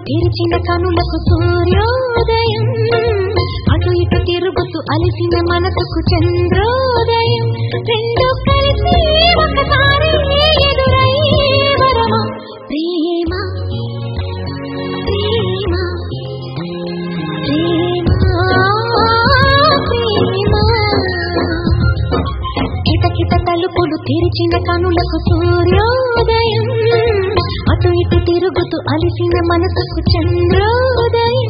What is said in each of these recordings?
తెరిచిన కనులకు సూర్యోదయం అటు ఇటు తిరుగుతూ అలిసిన మనసుకు చంద్రోదయం రెండు కలిసి ఒకసారి ఎదురై వరమా ప్రేమ ప్రేమ కిటకిట తలుపులు తెరిచిన కనులకు సూర్యోదయం అటు ఇటు తిరుగుతూ అలిసిన మనసుకు చంద్రోదయం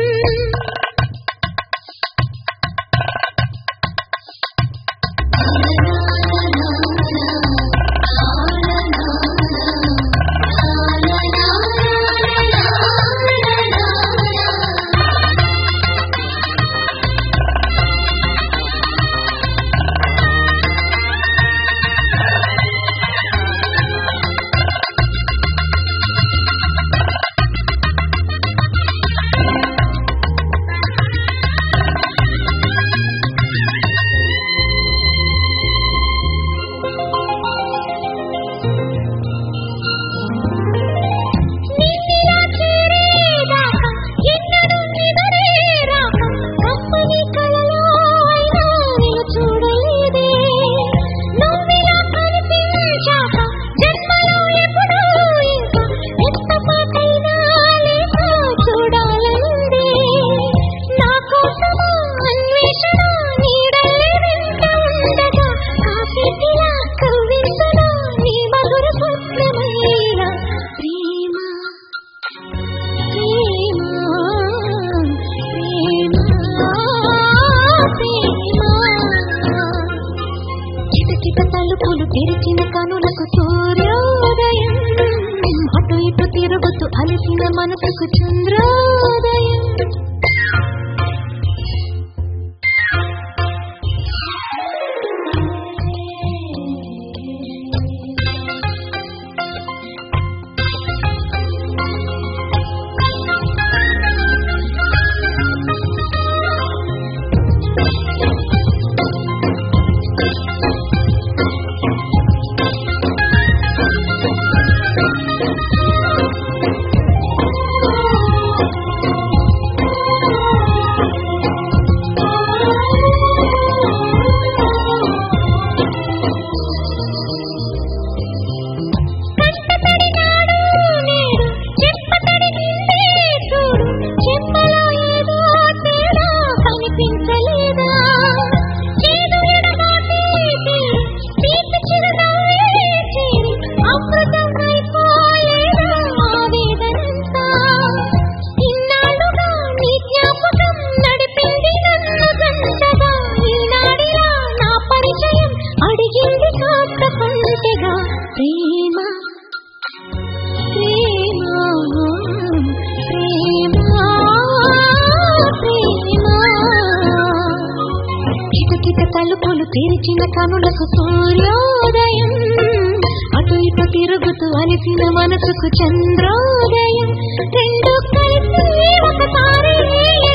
నిన్నిలా చేరేదాకా ఎన్నడూ నిదురేరాక కమ్మని కలలో అయినా నిన్ను చూడలేదే నువ్విలా కనిపించాక జన్మలో ఎప్పుడూ ఇంకా ఎంత పాటైనా లేక చూడాలనుందే నా కోసమా అన్వేషణ నీడల్లే వెంట ఉండగా కాసేపిలా కవ్వించనా నీ మధుర స్వప్నమైన ప్రేమ ప్రేమ ప్రేమ కిటకిట తలుపులు తెరిచిన కనులకు సూర్యోదయం అటు ఇటు తిరుగుతూ అలసిన మనసుకు చంద్రోదయం నేడు చెప్పతడి నిండే చూడు చెప్పలో ఏదో తేడా కనిపించలేదా చేదు ఎడబాటే తీరి తీపి చిరునవ్వే చేరి అమృతమైపోలేదా ఆవేదనంతా ఇన్నాళ్ళుగా నీ జ్ఞాపకం నడిపింది నన్ను గంటగా ఈనాడిలా నా పరిచయం అడిగింది కాస్త కొంటెగా ప్రేమ ప్రేమ ప్రేమ ప్రేమ కిటకిట తలుపులు తెరిచిన కనులకు సూర్యోదయం అటు ఇటు తిరుగుతూ అలిసిన మనసుకు చంద్రోదయం రెండు కలిసి ఒకసారి